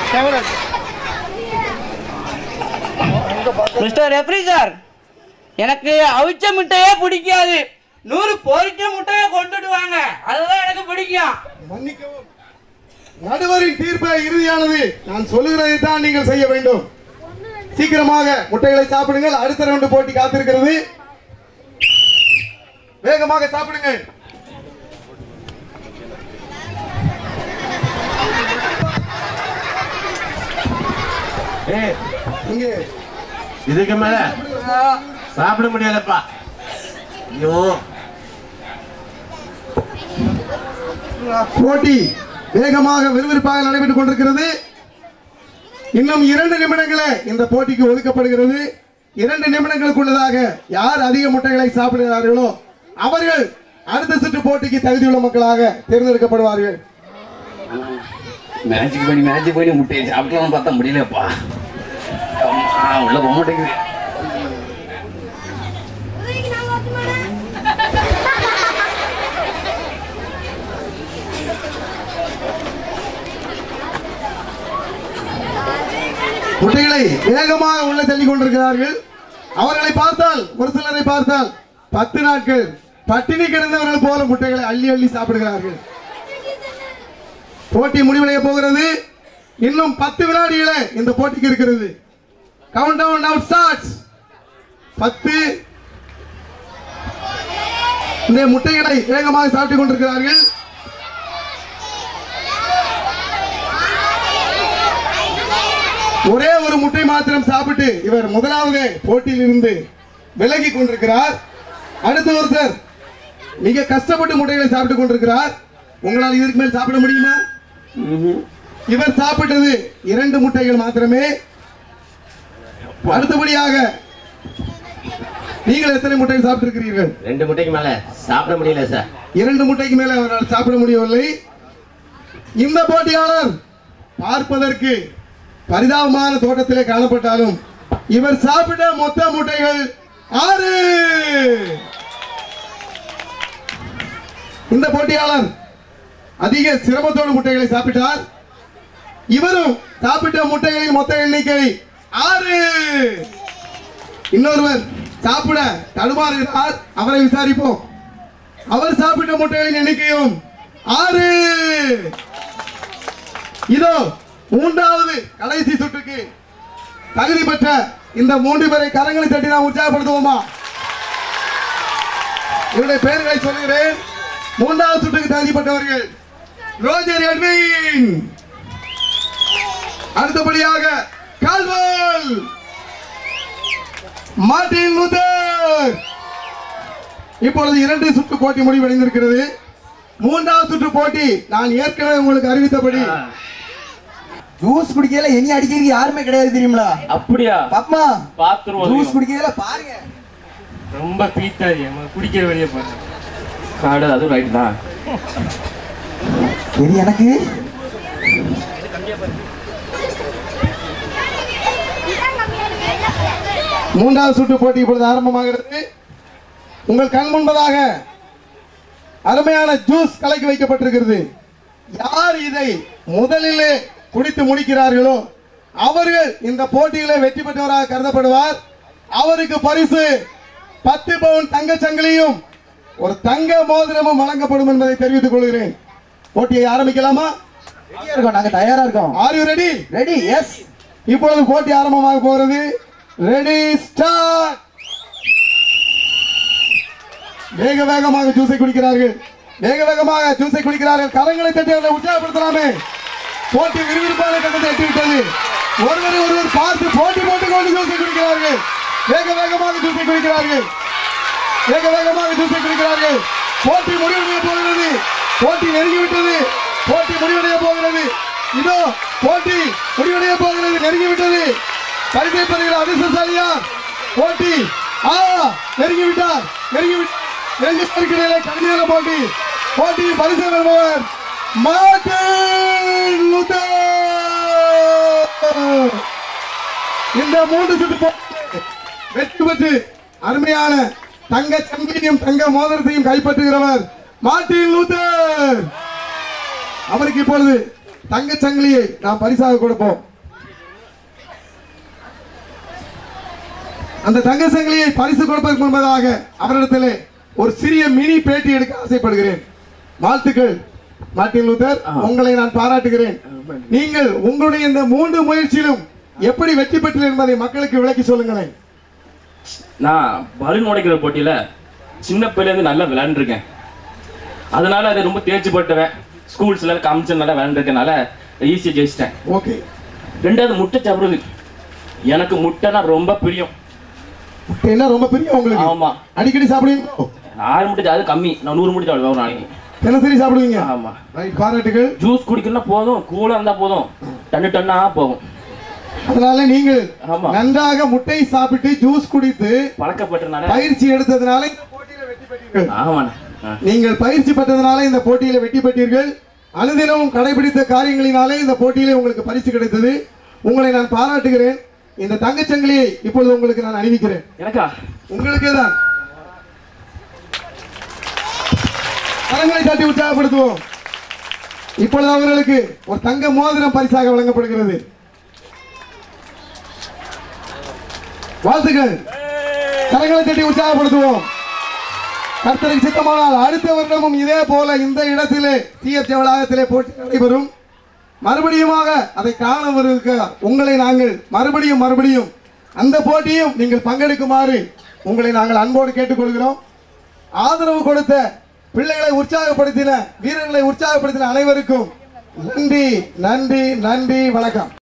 Mister referee sir எனக்கு அவிச்ச முட்டையே பிடிக்காது நூறு பொரிச்ச முட்டையை கொண்டுட்டு வாங்க அதுதான் எனக்கு பிடிக்கும் மன்னிக்கவும் நடுவரின் தீர்ப்பு இறுதியானது நான் சொல்லுகிறதை தான் நீங்கள் செய்ய வேண்டும் சீக்கிரமாக முட்டைகளை சாப்பிடுங்கள் அடுத்த ரவுண்டு போட்டி காத்திருக்கிறது வேகமாக சாப்பிடுங்கள் ஏய் இங்கே இதுக்கு மேல சாப்பிட முடியாதப்பா ஐயோ போட்டி வேகமாக விறுவிறுப்பாக நடைபெற்றுக் கொண்டிருக்கிறது இன்னும் இரண்டு நிமிடங்களே இந்த போட்டிக்கு ஒதுக்கப்படுகிறது இரண்டு நிமிடங்களுக்குள்ளதாக யார் அதிக முட்டைகளை சாப்பிடுகிறார்களோ அவர்கள் அடுத்த சுற்று போட்டிக்கு தகுதியுள்ள மக்களாக தேர்ந்தெடுக்கப்படுவார்கள் மேஜிக் பண்ணி மேஜிக் பண்ணி முட்டையை சாப்பிடலாம்னு பார்த்தா முடியலப்பா அம்மா, உள்ள போக மாட்டேங்குது முட்டைகளை வேகமாக உள்ள தள்ளி கொண்டிருக்கிறார்கள் அவர்களை பார்த்தால் ஒரு சிலரை பார்த்தால் பத்து நாட்கள் பட்டினி கிடந்தவர்கள் போல முட்டைகளை அள்ளி அள்ளி சாப்பிடுகிறார்கள் போட்டி முடிவடைய போகிறது இன்னும் பத்து வினாடிகளே இந்த போட்டிக்கு இருக்கிறது கவுண்ட் டவுன் அவுட் ஸ்டார்ட்ஸ் பத்து இந்த முட்டைகளை வேகமாக சாப்பிட்டுக் கொண்டிருக்கிறார்கள் ஒரே ஒரு முட்டை மாத்திரம் சாப்பிட்டு இவர் முதலாவது போட்டியில் இருந்து விலகி கொண்டிருக்கிறார் அடுத்த ஒருத்தர் மிக கஷ்டப்பட்டு முட்டைகளை சாப்பிட்டுக் கொண்டிருக்கிறார் உங்களால் இதற்கு மேல் சாப்பிட முடியுமா இவர் சாப்பிட்டது இரண்டு முட்டைகள் மாத்திரமே அடுத்தபடியாக நீங்கள் எத்தனை முட்டைகள் சாப்பிட்டிருக்கிறீர்கள் ரெண்டு முட்டைக்கு மேல சாப்பிட முடியல சார் இரண்டு முட்டைக்கு மேலே அவரால் சாப்பிட முடியவில்லை இந்த போட்டியாளர் பார்ப்பதற்கு பரிதாபமான தோட்டத்திலே காணப்பட்டாலும் இவர் சாப்பிட்ட மொத்த முட்டைகள் ஆறு இந்த போட்டியாளர் அதிக சிரமத்தோடு முட்டைகளை சாப்பிட்டார் இவரும் சாப்பிட்ட முட்டைகளின் மொத்த எண்ணிக்கை ஆறு இன்னொருவர் சாப்பிட தடுமாறுகிறார் அவரை விசாரிப்போம் அவர் சாப்பிட்ட முட்டைகளின் எண்ணிக்கையும் ஆறு இதோ மூன்றாவது கடைசி சுற்றுக்கு தகுதி பெற்ற இந்த மூன்று பேரை கரங்களை தட்டி நாம் உற்சாகப்படுத்துவோமா இவருடைய பெயர்களை சொல்லுகிறேன் மூன்றாவது சுற்றுக்கு தகுதி பெற்றவர்கள் ரோஜர் எட்வின் அடுத்தபடியாக கால்வல் மார்டின் லூதர் இப்பொழுது இரண்டு சுற்று போட்டி முடிவடைந்திருக்கிறது மூன்றாவது சுற்று போட்டி நான் ஏற்கனவே உங்களுக்கு அறிவித்தபடி ஜூஸ் குடிக்கல இனி அடிக்கிறதுக்கு யாருமே கிடையாது தெரியுங்களா அப்படியா பாப்பா பாத்துருவோம் ஜூஸ் குடிக்கல பாருங்க ரொம்ப பீத்தாது குடிக்கிற வெளியே பாருங்க காடு அதுவும் ரைட் தான் சரி எனக்கு மூன்றாவது சுற்று போட்டி இப்பொழுது ஆரம்பமாகிறது உங்கள் கண் முன்பதாக அருமையான ஜூஸ் கலக்கி வைக்கப்பட்டிருக்கிறது யார் இதை முதலிலே குடித்து முடிக்கிறார்களோ அவர்கள் இந்த போட்டியிலே வெற்றி பெற்றவராக கருதப்படுவார் அவருக்கு பரிசு பத்து பவுன் தங்கச் சங்கிலியும் ஒரு தங்க மோதிரமும் வழங்கப்படும் என்பதை தெரிவித்துக் கொள்கிறேன் போட்டியை ஆரம்பிக்கலாமா ரெடியா இருக்கோம் நாங்க தயாரா இருக்கோம் are you ready ready yes இப்பொழுது போட்டி ஆரம்பமாக போகிறது ரெடி ஸ்டார்ட் வேக வேகமாக ஜூஸை குடிக்கிறார்கள் வேக வேகமாக ஜூஸை குடிக்கிறார்கள் கரங்களை தட்டி அவர்களை உற்சாகப்படுத்தலாமே போட்டி விறுவிறுப்பான கட்டத்தை எட்டிவிட்டது ஒருவரை ஒருவர் பார்த்து போட்டி போட்டுக் கொண்டு ஜூஸை குடிக்கிறார்கள் வேக வேகமாக ஜூஸை குடிக்கிறார்கள் வேக வேகமாக ஜூஸை குடிக்கிறார்கள் போட்டி முடிவடைய போகிறது போட்டி நெருங்கிவிட்டது போட்டி முடிவடைய போகிறது இதோ போட்டி முடிவடைய போகிறது நெருங்கிவிட்டது பரிசை பெறுகிற அதிர்ஷ்டசாலியா போட்டி ஆ நெருங்கி விட்டார் நெருங்கி விட்- நெருங்கி இருக்கிற கடுமையான போட்டி போட்டி பரிசை பெறுபவர் மார்ட்டின் லூதர் இந்த மூன்று சுற்று போட்டி வெற்றி பெற்று அருமையான தங்க சங்கிலியும் தங்க மோதிரத்தையும் கைப்பற்றுகிறவர் மார்ட்டின் லூதர் அவருக்கு இப்பொழுது தங்கச் சங்கிலியை நாம் பரிசாக கொடுப்போம் அந்த தங்க சங்கிலியை பரிசு கொடுப்பதற்கு முன்பதாக அவரிடத்திலே ஒரு சிறிய மினி பேட்டி எடுக்க ஆசைப்படுகிறேன் வாழ்த்துக்கள் மார்ட்டின் லூதர் உங்களை நான் பாராட்டுகிறேன் நீங்கள் உங்களுடைய இந்த மூன்று முயற்சியிலும் எப்படி வெற்றி பெற்றீர்கள் என்பதை மக்களுக்கு விளக்கி சொல்லுங்களேன் நான் பலூன் உடைக்கிற போட்டியில சின்ன பிள்ளைலேருந்து நல்லா விளையாண்டுருக்கேன் அதனால அதை ரொம்ப தேர்ச்சி பட்டுவேன் ஸ்கூல்ஸ்ல காமிச்சு நல்லா விளையாண்டுருக்கனால ஈஸியாக ஜெயிச்சிட்டேன் ஓகே ரெண்டாவது முட்டை சாப்பிடுறது எனக்கு முட்டைனா ரொம்ப பிரியம் என்ன ரொம்ப பெரிய உங்களுக்கு ஆமா அடிக்கடி சாப்பிடுவீங்க ஆறு முட்டை அது கம்மி நான் நூறு முட்டை சாப்பிடுவேன் ஒரு நாளைக்கு தினசரி சாப்பிடுவீங்க ஆமா ரைட் பாராட்டுகள் ஜூஸ் குடிக்கணும்னா போதும் கூலா இருந்தா போதும் டன்னு டன்னா போகும் அதனால நீங்கள் ஆமா. நன்றாக முட்டை சாப்பிட்டு ஜூஸ் குடித்து பழக்கப்பட்டனால பயிற்சி எடுத்ததுனால இந்த போட்டியில வெற்றி பெற்றீர்கள் ஆமாண்ணா ஆ. நீங்கள் பயிற்சி பெற்றதுனால இந்த போட்டியில வெற்றி பெற்றீர்கள் அனுதினமும் கடைபிடித்த காரியங்களினாலே இந்த போட்டியிலே உங்களுக்கு பரிசு கிடைத்தது உங்களை நான் பாராட்டுகிறேன் இந்த தங்கச்சங்கிலியை இப்பொழுது உங்களுக்கு நான் அறிவிக்கிறேன் எனக்கா உங்களுக்கே தான் கரங்களை தட்டி உற்சாகப்படுத்துவோம் இப்பொழுது அவர்களுக்கு ஒரு தங்க மோதிரம் பரிசாக வழங்கப்படுகிறது வாழ்த்துக்கள் கரங்களை தட்டி உற்சாகப்படுத்துவோம் கர்த்தருக்கு சித்தமானால் அடுத்த வருடமும் இதே போல இந்த இடத்திலே சிஎஸ்டி வளாகத்திலே போட்டி நடைபெறும் மறுபடியுமாக அதை காண வருக உங்களை நாங்கள் மறுபடியும் மறுபடியும் அந்த போட்டியும் நீங்கள் பங்கெடுக்குமாறு உங்களை நாங்கள் அன்போடு கேட்டுக்கொள்கிறோம் ஆதரவு கொடுத்த பிள்ளைகளை உற்சாகப்படுத்தின வீரர்களை உற்சாகப்படுத்தின அனைவருக்கும் நன்றி நன்றி நன்றி வணக்கம்